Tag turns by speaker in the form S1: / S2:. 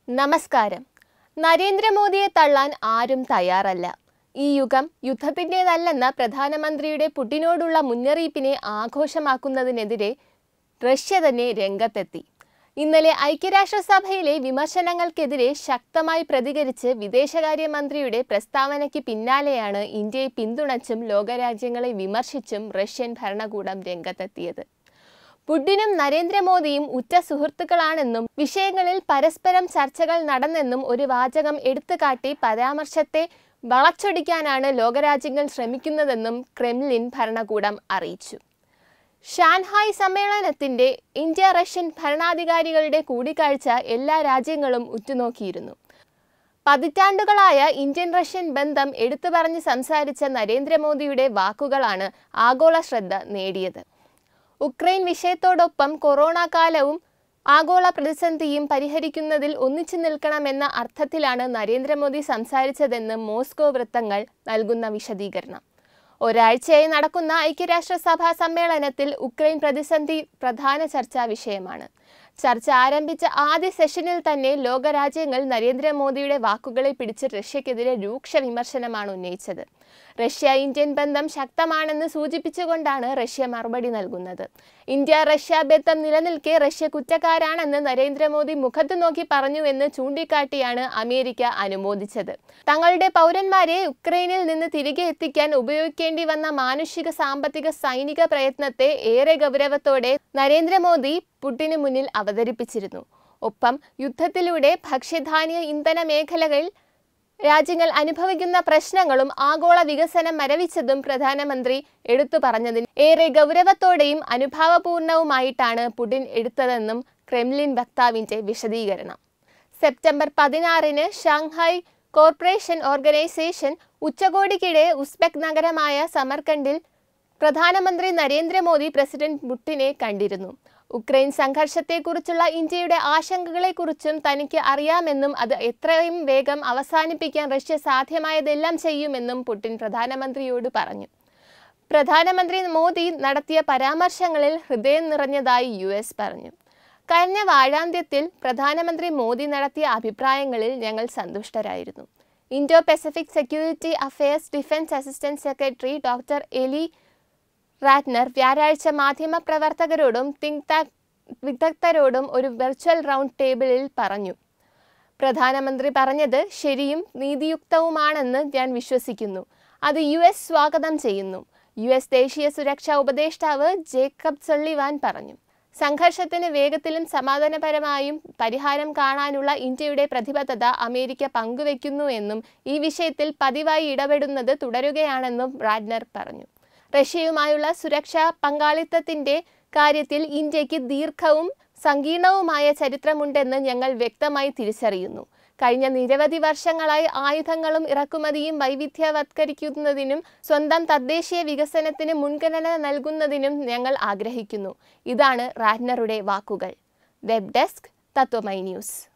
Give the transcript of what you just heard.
S1: നമസ്കാരം നരേന്ദ്രമോദിയെ തള്ളാൻ ആരും തയ്യാറല്ല ഈ യുഗം യുദ്ധത്തിൻ്റെതല്ലെന്ന പ്രധാനമന്ത്രിയുടെ പുടിനോടുള്ള മുന്നറിയിപ്പിനെ ആഘോഷമാക്കുന്നതിനെതിരെ റഷ്യ തന്നെ രംഗത്തെത്തി ഇന്നലെ ഐക്യരാഷ്ട്രസഭയിലെ വിമർശനങ്ങൾക്കെതിരെ ശക്തമായി പ്രതികരിച്ച് വിദേശകാര്യമന്ത്രിയുടെ പ്രസ്താവനയ്ക്ക് പിന്നാലെയാണ് ഇന്ത്യയെ പിന്തുണച്ചും ലോകരാജ്യങ്ങളെ വിമർശിച്ചും റഷ്യൻ ഭരണകൂടം രംഗത്തെത്തിയത് പുടിനും നരേന്ദ്രമോദിയും ഉറ്റ സുഹൃത്തുക്കളാണെന്നും വിഷയങ്ങളിൽ പരസ്പരം ചർച്ചകൾ നടന്നെന്നും ഒരു വാചകം എടുത്തുകാട്ടി പരാമർശത്തെ വളച്ചൊടിക്കാനാണ് ലോകരാജ്യങ്ങൾ ശ്രമിക്കുന്നതെന്നും ക്രെംലിൻ ഭരണകൂടം അറിയിച്ചു ഷാൻഹായ് സമ്മേളനത്തിന്റെ ഇന്ത്യ റഷ്യൻ ഭരണാധികാരികളുടെ കൂടിക്കാഴ്ച എല്ലാ രാജ്യങ്ങളും ഉറ്റുനോക്കിയിരുന്നു പതിറ്റാണ്ടുകളായ ഇന്ത്യൻ റഷ്യൻ ബന്ധം എടുത്തു പറഞ്ഞ് സംസാരിച്ച നരേന്ദ്രമോദിയുടെ വാക്കുകളാണ് ആഗോള ശ്രദ്ധ നേടിയത് ഉക്രൈൻ വിഷയത്തോടൊപ്പം കൊറോണ കാലവും ആഗോള പ്രതിസന്ധിയും പരിഹരിക്കുന്നതിൽ ഒന്നിച്ചു നിൽക്കണമെന്ന അർത്ഥത്തിലാണ് നരേന്ദ്രമോദി സംസാരിച്ചതെന്ന് മോസ്കോ വൃത്തങ്ങൾ നൽകുന്ന വിശദീകരണം ഒരാഴ്ചയായി നടക്കുന്ന ഐക്യരാഷ്ട്രസഭാ സമ്മേളനത്തിൽ ഉക്രൈൻ പ്രതിസന്ധി പ്രധാന ചർച്ചാ വിഷയമാണ് ചർച്ച ആരംഭിച്ച ആദ്യ സെഷനിൽ തന്നെ ലോകരാജ്യങ്ങൾ നരേന്ദ്രമോദിയുടെ വാക്കുകളെ പിടിച്ച് റഷ്യക്കെതിരെ രൂക്ഷ വിമർശനമാണ് ഉന്നയിച്ചത് റഷ്യ ഇന്ത്യൻ ബന്ധം ശക്തമാണെന്ന് സൂചിപ്പിച്ചുകൊണ്ടാണ് റഷ്യ മറുപടി നൽകുന്നത് ഇന്ത്യ റഷ്യ ബന്ധം നിലനിൽക്കെ റഷ്യ കുറ്റക്കാരാണെന്ന് നരേന്ദ്രമോദി മുഖത്ത് നോക്കി പറഞ്ഞുവെന്ന് ചൂണ്ടിക്കാട്ടിയാണ് അമേരിക്ക അനുമോദിച്ചത് തങ്ങളുടെ പൗരന്മാരെ ഉക്രൈനിൽ നിന്ന് തിരികെ എത്തിക്കാൻ ഉപയോഗിക്കേണ്ടി വന്ന മാനുഷിക സാമ്പത്തിക സൈനിക പ്രയത്നത്തെ ഏറെ ഗൗരവത്തോടെ നരേന്ദ്രമോദി പുടിന് മുന്നിൽ അവതരിപ്പിച്ചിരുന്നു ഒപ്പം യുദ്ധത്തിലൂടെ ഭക്ഷ്യധാന്യ ഇന്ധന മേഖലകളിൽ രാജ്യങ്ങൾ അനുഭവിക്കുന്ന പ്രശ്നങ്ങളും ആഗോള വികസനം മരവിച്ചതും പ്രധാനമന്ത്രി എടുത്തു പറഞ്ഞതിന് ഏറെ ഗൗരവത്തോടെയും അനുഭാവപൂർണവുമായിട്ടാണ് പുടിൻ എടുത്തതെന്നും ക്രെംലിൻ വക്താവിന്റെ വിശദീകരണം സെപ്റ്റംബർ പതിനാറിന് ഷാങ്ഹായ് കോർപ്പറേഷൻ ഓർഗനൈസേഷൻ ഉച്ചകോടിക്കിടെ ഉസ്ബെക് നഗരമായ സമർക്കണ്ടിൽ പ്രധാനമന്ത്രി നരേന്ദ്രമോദി പ്രസിഡന്റ് പുട്ടിനെ കണ്ടിരുന്നു ഉക്രൈൻ സംഘർഷത്തെക്കുറിച്ചുള്ള ഇന്ത്യയുടെ ആശങ്കകളെക്കുറിച്ചും തനിക്ക് അറിയാമെന്നും അത് എത്രയും വേഗം അവസാനിപ്പിക്കാൻ റഷ്യ സാധ്യമായതെല്ലാം ചെയ്യുമെന്നും പുടിൻ പ്രധാനമന്ത്രിയോട് പറഞ്ഞു പ്രധാനമന്ത്രി മോദി നടത്തിയ പരാമർശങ്ങളിൽ ഹൃദയം നിറഞ്ഞതായി യു എസ് പറഞ്ഞു കഴിഞ്ഞ വാരാന്ത്യത്തിൽ പ്രധാനമന്ത്രി മോദി നടത്തിയ അഭിപ്രായങ്ങളിൽ ഞങ്ങൾ സന്തുഷ്ടരായിരുന്നു Indo Pacific security affairs defence assistant secretary doctor Ely Ratner വ്യാഴാഴ്ച മാധ്യമപ്രവർത്തകരോടും തിങ്ക് ടാക് വിദഗ്ധരോടും ഒരു വെർച്വൽ റൗണ്ട് ടേബിളിൽ പറഞ്ഞു പ്രധാനമന്ത്രി പറഞ്ഞത് ശരിയും നീതിയുക്തവുമാണെന്ന് ഞാൻ വിശ്വസിക്കുന്നു അത് യു എസ് സ്വാഗതം ചെയ്യുന്നു യു എസ് ദേശീയ സുരക്ഷാ ഉപദേഷ്ടാവ് ജേക്കബ് സള്ളിവാൻ പറഞ്ഞു സംഘർഷത്തിന് വേഗത്തിലും സമാധാനപരമായും പരിഹാരം കാണാനുള്ള ഇന്ത്യയുടെ പ്രതിബദ്ധത അമേരിക്ക പങ്കുവെക്കുന്നു എന്നും ഈ വിഷയത്തിൽ പതിവായി ഇടപെടുന്നത് തുടരുകയാണെന്നും റാഡ്നർ പറഞ്ഞു റഷ്യയുമായുള്ള സുരക്ഷാ പങ്കാളിത്തത്തിന്റെ കാര്യത്തിൽ ഇന്ത്യക്ക് ദീർഘവും സങ്കീർണവുമായ ചരിത്രമുണ്ടെന്ന് ഞങ്ങൾ വ്യക്തമായി തിരിച്ചറിയുന്നു കഴിഞ്ഞ നിരവധി വർഷങ്ങളായി ആയുധങ്ങളും ഇറക്കുമതിയും വൈവിധ്യവത്കരിക്കുന്നതിനും സ്വന്തം തദ്ദേശീയ വികസനത്തിന് മുൻഗണന നൽകുന്നതിനും ഞങ്ങൾ ആഗ്രഹിക്കുന്നു ഇതാണ് റാറ്റ്നറുടെ വാക്കുകൾ വെബ് ഡെസ്ക് തത്വമൈ ന്യൂസ്